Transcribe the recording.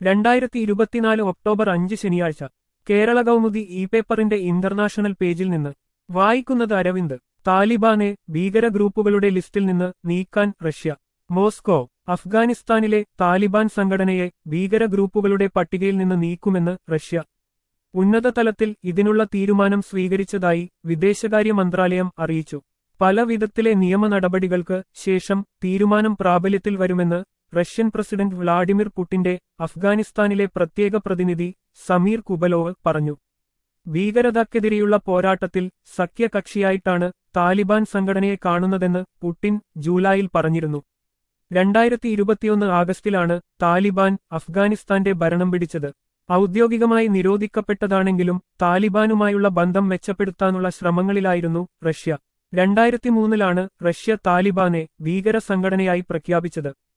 രണ്ടായിരത്തി ഇരുപത്തിനാല് ഒക്ടോബർ അഞ്ച് ശനിയാഴ്ച കേരള കൗമുദി ഇ പേപ്പറിന്റെ ഇന്റർനാഷണൽ പേജിൽ നിന്ന് വായിക്കുന്നത് അരവിന്ദ് താലിബാനെ ഭീകര ഗ്രൂപ്പുകളുടെ ലിസ്റ്റിൽ നിന്ന് നീക്കാൻ റഷ്യ മോസ്കോ അഫ്ഗാനിസ്ഥാനിലെ താലിബാൻ സംഘടനയെ ഭീകര ഗ്രൂപ്പുകളുടെ പട്ടികയിൽ നിന്ന് നീക്കുമെന്ന് റഷ്യ ഉന്നതതലത്തിൽ ഇതിനുള്ള തീരുമാനം സ്വീകരിച്ചതായി വിദേശകാര്യ മന്ത്രാലയം അറിയിച്ചു പല വിധത്തിലെ നിയമ നടപടികൾക്ക് ശേഷം തീരുമാനം പ്രാബല്യത്തിൽ വരുമെന്ന് റഷ്യൻ പ്രസിഡന്റ് വ്ളാഡിമിർ പുടിന്റെ അഫ്ഗാനിസ്ഥാനിലെ പ്രത്യേക പ്രതിനിധി സമീർ കുബലോവ് പറഞ്ഞു ഭീകരതക്കെതിരെയുള്ള പോരാട്ടത്തിൽ സഖ്യകക്ഷിയായിട്ടാണ് താലിബാൻ സംഘടനയെ കാണുന്നതെന്ന് പുടിൻ ജൂലൈയിൽ പറഞ്ഞിരുന്നു രണ്ടായിരത്തി ഇരുപത്തിയൊന്ന് ആഗസ്റ്റിലാണ് താലിബാൻ അഫ്ഗാനിസ്ഥാന്റെ ഭരണം പിടിച്ചത് ഔദ്യോഗികമായി നിരോധിക്കപ്പെട്ടതാണെങ്കിലും താലിബാനുമായുള്ള ബന്ധം മെച്ചപ്പെടുത്താനുള്ള ശ്രമങ്ങളിലായിരുന്നു റഷ്യ രണ്ടായിരത്തി മൂന്നിലാണ് റഷ്യ താലിബാനെ ഭീകര സംഘടനയായി പ്രഖ്യാപിച്ചത്